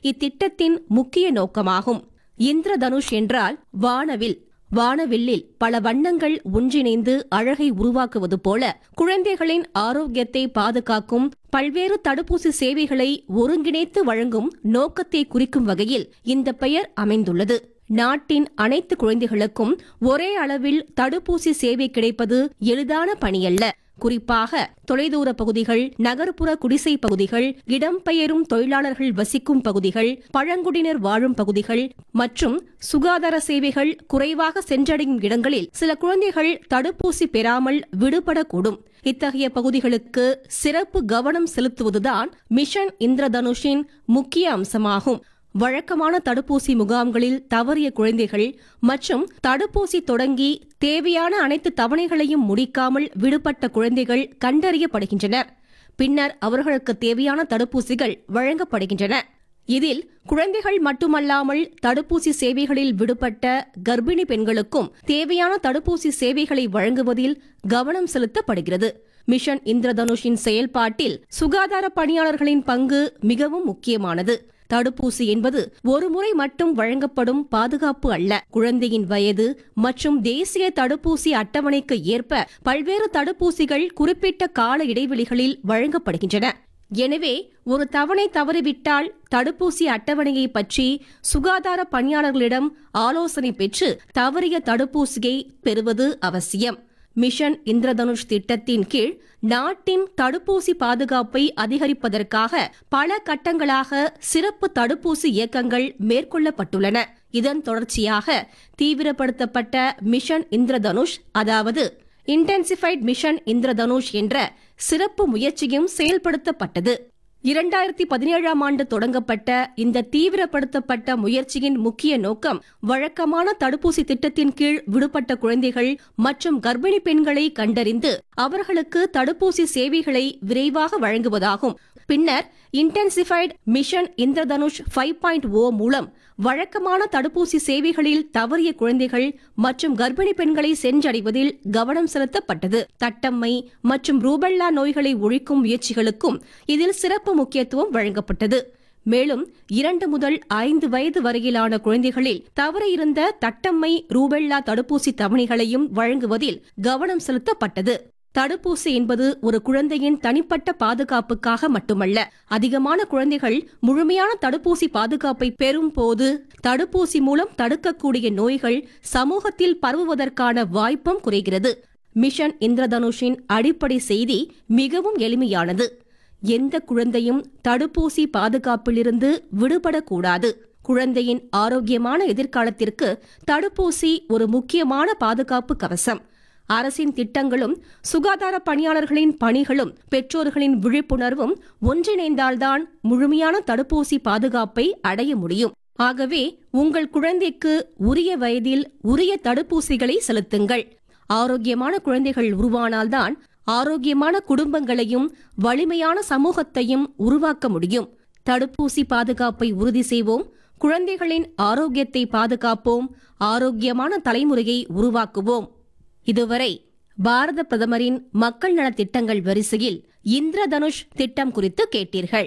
இத்திட்டத்தின் முக்கிய நோக்கமாகும் இந்திரதனுஷ் என்றால் வானவில் வானவில்லில் பல வண்ணங்கள் ஒன்றிணைந்து அழகை உருவாக்குவது போல குழந்தைகளின் ஆரோக்கியத்தை பாதுகாக்கும் பல்வேறு தடுப்பூசி சேவைகளை ஒருங்கிணைத்து வழங்கும் நோக்கத்தை குறிக்கும் வகையில் இந்த பெயர் அமைந்துள்ளது நாட்டின் அனைத்து குழந்தைகளுக்கும் ஒரே அளவில் தடுப்பூசி சேவை கிடைப்பது எளிதான பணியல்ல குறிப்பாக தொலைதூர பகுதிகள் நகர்ப்புற குடிசை பகுதிகள் இடம்பெயரும் தொழிலாளர்கள் வசிக்கும் பகுதிகள் பழங்குடியினர் வாழும் பகுதிகள் மற்றும் சுகாதார சேவைகள் குறைவாக சென்றடையும் இடங்களில் சில குழந்தைகள் தடுப்பூசி பெறாமல் விடுபடக்கூடும் இத்தகைய பகுதிகளுக்கு சிறப்பு கவனம் செலுத்துவதுதான் மிஷன் இந்திரதனுஷின் முக்கிய அம்சமாகும் வழக்கமான தடுப்பூசி முகாம்களில் தவறிய குழந்தைகள் மற்றும் தடுப்பூசி தொடங்கி தேவையான அனைத்து தவணைகளையும் முடிக்காமல் விடுபட்ட குழந்தைகள் கண்டறியப்படுகின்றனர் பின்னர் அவர்களுக்கு தேவையான தடுப்பூசிகள் வழங்கப்படுகின்றன இதில் குழந்தைகள் மட்டுமல்லாமல் தடுப்பூசி சேவைகளில் விடுபட்ட கர்ப்பிணி பெண்களுக்கும் தேவையான தடுப்பூசி சேவைகளை வழங்குவதில் கவனம் செலுத்தப்படுகிறது மிஷன் இந்திரதனுஷின் செயல்பாட்டில் சுகாதார பணியாளர்களின் பங்கு மிகவும் முக்கியமானது தடுப்பூசி என்பது ஒரு முறை மட்டும் வழங்கப்படும் பாதுகாப்பு அல்ல குழந்தையின் வயது மற்றும் தேசிய தடுப்பூசி அட்டவணைக்கு ஏற்ப பல்வேறு தடுப்பூசிகள் குறிப்பிட்ட கால இடைவெளிகளில் வழங்கப்படுகின்றன எனவே ஒரு தவணை தவறிவிட்டால் தடுப்பூசி அட்டவணையை பற்றி சுகாதார பணியாளர்களிடம் ஆலோசனை பெற்று தவறிய தடுப்பூசியை பெறுவது அவசியம் மிஷன் இந்திரதனுஷ் திட்டத்தின் கீழ் நாட்டின் தடுப்பூசி பாதுகாப்பை அதிகரிப்பதற்காக பல கட்டங்களாக சிறப்பு தடுப்பூசி இயக்கங்கள் மேற்கொள்ளப்பட்டுள்ளன இதன் தொடர்ச்சியாக தீவிரப்படுத்தப்பட்ட மிஷன் இந்திரதனுஷ் அதாவது இன்டென்சிஃபைட் மிஷன் இந்திரதனுஷ் என்ற சிறப்பு முயற்சியும் செயல்படுத்தப்பட்டது இரண்டாயிரத்தி பதினேழாம் ஆண்டு தொடங்கப்பட்ட இந்த தீவிரப்படுத்தப்பட்ட முயற்சியின் முக்கிய நோக்கம் வழக்கமான தடுப்பூசி திட்டத்தின் கீழ் விடுபட்ட குழந்தைகள் மற்றும் கர்ப்பிணி பெண்களை கண்டறிந்து அவர்களுக்கு தடுப்பூசி சேவைகளை விரைவாக வழங்குவதாகும் பின்னர் intensified mission Indradhanush five point O மூலம் வழக்கமான தடுப்பூசி சேவைகளில் தவறிய குழந்தைகள் மற்றும் கர்ப்பிணி பெண்களை சென்றடைவதில் கவனம் செலுத்தப்பட்டது தட்டம்மை மற்றும் ரூபல்லா நோய்களை ஒழிக்கும் முயற்சிகளுக்கும் இதில் சிறப்பு முக்கியத்துவம் வழங்கப்பட்டது மேலும் இரண்டு முதல் ஐந்து வயது வரையிலான குழந்தைகளில் தவற இருந்த தட்டம்மை ரூபெல்லா தடுப்பூசி தவணைகளையும் வழங்குவதில் கவனம் செலுத்தப்பட்டது தடுப்பூசி என்பது ஒரு குழந்தையின் தனிப்பட்ட பாதுகாப்புக்காக மட்டுமல்ல அதிகமான குழந்தைகள் முழுமையான தடுப்பூசி பாதுகாப்பை பெறும் போது தடுப்பூசி மூலம் தடுக்கக்கூடிய நோய்கள் சமூகத்தில் பரவுவதற்கான வாய்ப்பும் குறைகிறது மிஷன் இந்திரதனுஷின் அடிப்படை செய்தி மிகவும் எளிமையானது எந்த குழந்தையும் தடுப்பூசி பாதுகாப்பிலிருந்து விடுபடக்கூடாது குழந்தையின் ஆரோக்கியமான எதிர்காலத்திற்கு தடுப்பூசி ஒரு முக்கியமான பாதுகாப்பு கவசம் அரசின் திட்டங்களும் சுகாதார பணியாளர்களின் பணிகளும் பெற்றோர்களின் விழிப்புணர்வும் ஒன்றிணைந்தால்தான் முழுமையான தடுப்பூசி பாதுகாப்பை அடைய முடியும் ஆகவே உங்கள் குழந்தைக்கு உரிய வயதில் உரிய தடுப்பூசிகளை செலுத்துங்கள் ஆரோக்கியமான குழந்தைகள் உருவானால்தான் ஆரோக்கியமான குடும்பங்களையும் வலிமையான சமூகத்தையும் உருவாக்க முடியும் தடுப்பூசி பாதுகாப்பை உறுதி செய்வோம் குழந்தைகளின் ஆரோக்கியத்தை பாதுகாப்போம் ஆரோக்கியமான தலைமுறையை உருவாக்குவோம் இதுவரை பாரத பிரதமரின் மக்கள் நலத் திட்டங்கள் வரிசையில் இந்திரதனுஷ் திட்டம் குறித்து கேட்டீர்கள்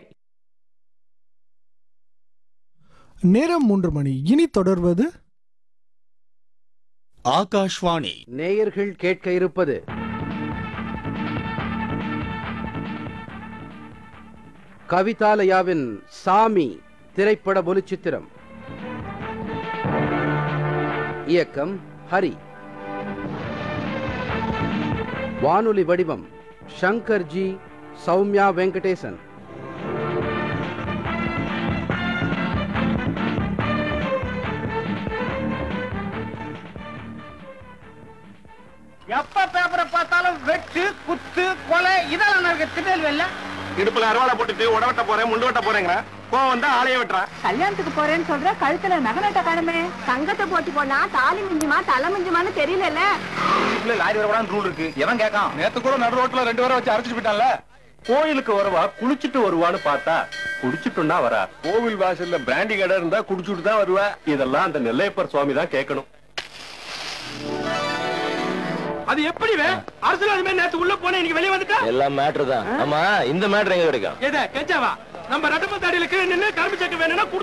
நேரம் மூன்று மணி இனி தொடர்வது ஆகாஷ்வாணி நேயர்கள் கேட்க இருப்பது கவிதாலயாவின் சாமி திரைப்பட ஒலிச்சித்திரம் இயக்கம் ஹரி வானொலி வடிவம் ஷங்கர் ஜி சௌமியா வெங்கடேசன் எப்ப பேப்பரை பார்த்தாலும் வெட்டு குத்து கொலை இதெல்லாம் நடக்க திருநெல்வேலில இடுப்புல அறுவாலை போட்டுட்டு உடவட்ட போறேன் முண்டு வெட்ட போறேங்க கோவம் வந்தா ஆளைய வெட்டுறான் கல்யாணத்துக்கு போறேன்னு சொல்ற கழுத்துல நகநட்ட காணுமே தங்கத்தை போட்டு போனா தாலி மிஞ்சுமா தலை மிஞ்சுமான்னு தெரியல லாரி வரக்கூடாது ரூல் இருக்கு எவன் கேட்கான் நேத்து கூட நடு ரோட்ல ரெண்டு பேரை வச்சு அரைச்சிட்டு போயிட்டான்ல கோயிலுக்கு வருவா குளிச்சிட்டு வருவான்னு பார்த்தா குடிச்சிட்டுன்னா வரா கோவில் வாசல்ல பிராண்டி கடை இருந்தா குடிச்சுட்டு தான் வருவா இதெல்லாம் அந்த நெல்லையப்பர் சுவாமி தான் கேட்கணும் அது எப்படி அரசியல் நேத்து உள்ள போனேன் இன்னைக்கு வெளியே வந்துட்டா எல்லாம் மேட்ரு தான் ஆமா இந்த மேட்ரு எங்க கிடைக்கும் எத கெஞ்சாவா நம்ம ரெட்டப்ப தாடியில கீழே நின்னு கரும்பு சக்க வேணும்னா